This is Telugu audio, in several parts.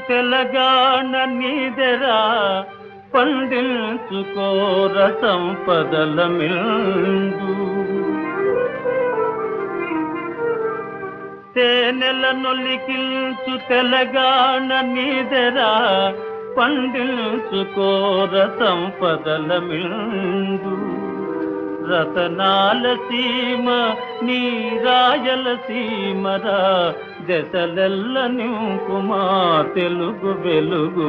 తెలంగాణ నీదెరా పండించుకోర సంపదల మిందు తేనెల నొలికిల్చు తెలంగాణ నీదెరా పండించుకోర సంపదల మిందు రతనాల సీమ నీ రాయల సీమరా దశలెల్ల నింపుమా తెలుగు వెలుగు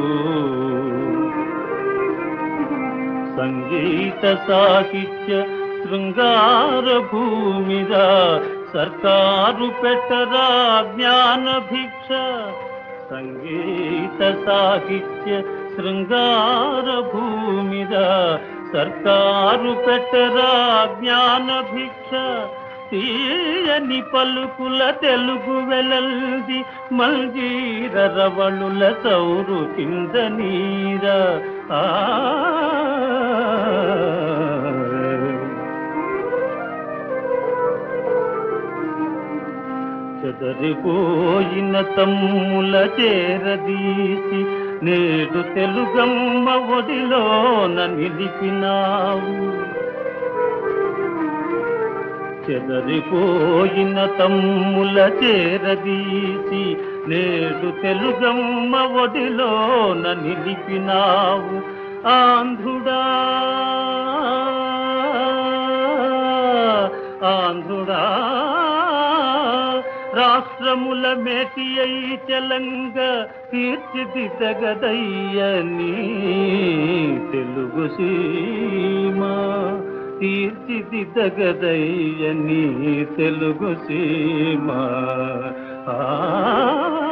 సంగీత సాహిత్య శృంగార భూమిరా సర్కారు పెట్టరా జ్ఞాన భిక్ష సంగీత సాహిత్య శృంగార భూమిరా సర్కారు పెట్టరా జ్ఞాన భిక్ష తీయని పలుకుల తెలుగు వెలల్ది మల్జీర రవళుల సౌరు కింద నీర ఆ చెదరిపోయిన తమ్ముల చేరదీసి నేడు తెలుగమ్మ ఒడిలోన నిలిపినావు చెదరిపోయిన తమ్ముల చేరదీసి నేడు తెలుగమ్మ ఒడిలోన నిలిపినావు ఆంధ్రుడా ఆంధ్రుడా రాష్ట్రముల మేటి అయి చలంగ తీర్చిదిద్దగదయ్యని తెలుగు సీమ తీర్చిదిద్దగదయ్యని తెలుగు సీమ ఆ